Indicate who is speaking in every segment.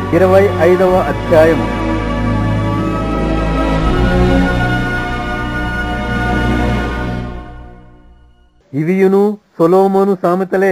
Speaker 1: ఇరవై ఐదవ అధ్యాయము ఇవియును సొలోమోను సామెతలే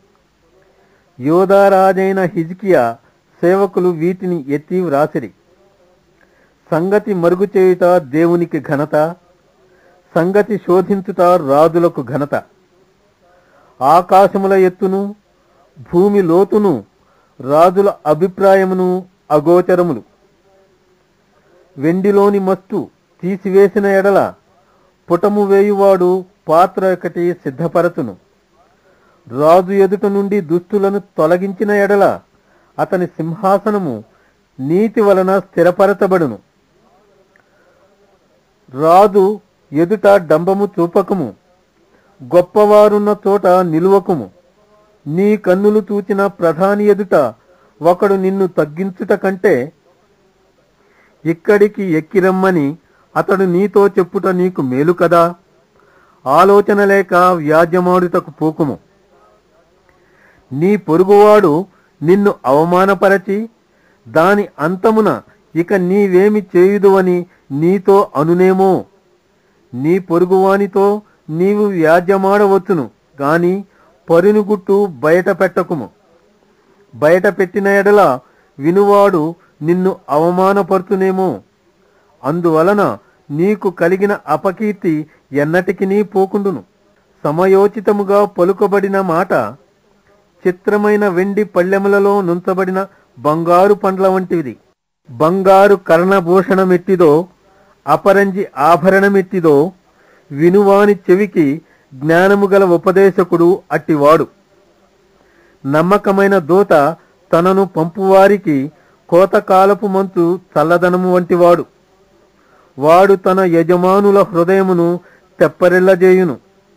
Speaker 1: యోధారాజైన హిజ్కియా సేవకులు వీటిని ఎత్తి వ్రాసిరి సంగతి మరుగు చేయుట దేవునికి ఘనత సంగతి శోధించుట రాజులకు ఘనత ఆకాశముల ఎత్తును భూమి లోతును రాజుల అభిప్రాయమును అగోచరములు వెండిలోని మస్తు తీసివేసిన ఎడల పుటము వేయువాడు పాత్ర ఒకటి సిద్ధపరచును రాజు ఎదుట నుండి దుస్తులను తొలగించిన ఎడల అతని సింహాసనము నీతి వలన స్థిరపరచబడును రాజు ఎదుట డంబము చూపకము గొప్పవారున్న చోట నిలువకుము నీ కన్నులు చూచిన ప్రధాని ఎదుట ఒకడు నిన్ను తగ్గించుట కంటే ఇక్కడికి ఎక్కిరమ్మని అతడు నీతో చెప్పుట నీకు మేలు కదా ఆలోచన లేక వ్యాజ్యమాడుటకు పోకుము నీ పొరుగువాడు నిన్ను అవమానపరచి దాని అంతమున ఇక నీవేమి చేయుదువని నీతో అనునేమో నీ పొరుగువానితో నీవు వ్యాజ్యమాడవచ్చును గాని పరునిగుట్టు బయట పెట్టకుము బయట పెట్టిన ఎడల వినువాడు నిన్ను అవమానపరుచునేమో అందువలన నీకు కలిగిన అపకీర్తి ఎన్నటికి పోకుండును సమయోచితముగా పలుకబడిన మాట చిత్రమైన వెండి పళ్ళెములలో నుంచబడిన బంగారు పండ్ల వంటిది బంగారు కర్ణభూషణమెట్టిదో అపరంజి ఆభరణమెట్టిదో వినువాని చెవికి జ్ఞానము గల ఉపదేశకుడు అట్టివాడు నమ్మకమైన దూత తనను పంపువారికి కోతకాలపు మంచు చల్లదనము వంటివాడు వాడు తన యజమానుల హృదయమును తెప్పరిల్లజేయును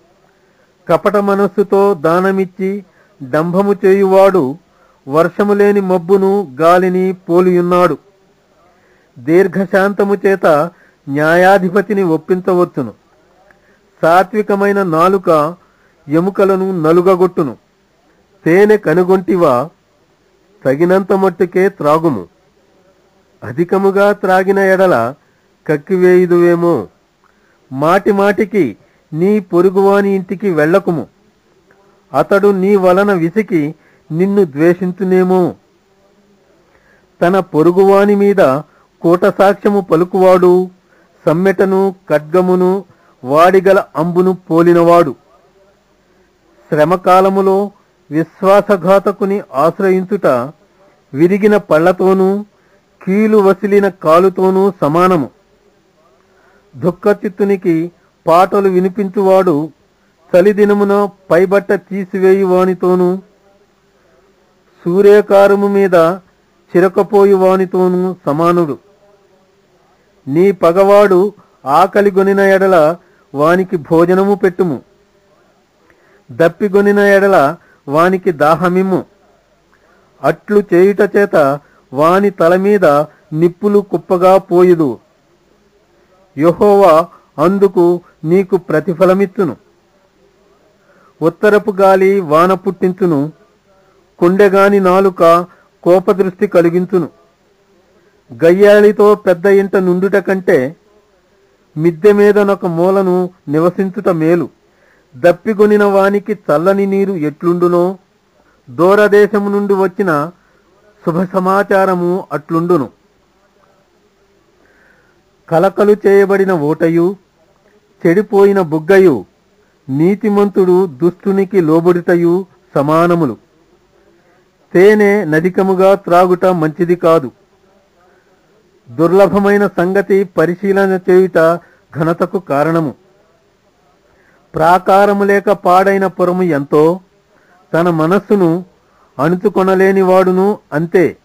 Speaker 1: కపట మనస్సుతో దానమిచ్చి డంభము చేయువాడు వర్షము లేని మబ్బును గాలిని పోలియున్నాడు దీర్ఘశాంతము చేత న్యాయాధిపతిని ఒప్పించవచ్చును సాత్వికమైన నాలుక ఎముకలను నలుగగొట్టును తేనె కనుగొంటివా తగినంత మట్టుకే త్రాగుము అధికముగా త్రాగిన ఎడల కక్కివేయుదువేమో మాటి మాటికి నీ పొరుగువాని ఇంటికి వెళ్ళకుము అతడు నీ వలన విసికి నిన్ను ద్వేషించునేమో తన పొరుగువాని మీద కూట సాక్ష్యము పలుకువాడు సమ్మెటను ఖడ్గమును వాడిగల అంబును పోలినవాడు శ్రమకాలములో విశ్వాసఘాతకుని ఆశ్రయించుట విరిగిన పళ్లతోనూ కీలు వసిలిన కాలుతోనూ సమానము దుఃఖచిత్తునికి పాటలు వినిపించువాడు చలిదినమున పైబట్ట తీసివేయువానితోనూ సూర్యకారము మీద చిరకపోయువానితోనూ సమానుడు నీ పగవాడు ఆకలిగొనిన ఎడల వానికి భోజనము పెట్టుము దప్పిగొనిన ఎడల వానికి దాహమిమ్ము అట్లు చేయుట చేత వాని తల మీద నిప్పులు కుప్పగా పోయుదు యెహోవా అందుకు నీకు ప్రతిఫలమిచ్చును ఉత్తరపు గాలి వాన పుట్టించును కొండెగాని నాలుక కోపదృష్టి కలిగించును గయ్యాళితో పెద్ద ఇంట నుండుట కంటే మిద్దె మీదనొక మూలను నివసించుట మేలు దప్పిగొనిన వానికి చల్లని నీరు ఎట్లుండునో దూరదేశము నుండి వచ్చిన శుభ సమాచారము అట్లుండును కలకలు చేయబడిన ఓటయు చెడిపోయిన బుగ్గయు నీతిమంతుడు దుష్టునికి లోబడుటయు సమానములు తేనె నదికముగా త్రాగుట మంచిది కాదు దుర్లభమైన సంగతి పరిశీలన చేయుట ఘనతకు కారణము ప్రాకారము లేక పాడైన పురము ఎంతో తన మనస్సును అణుచుకొనలేని వాడును అంతే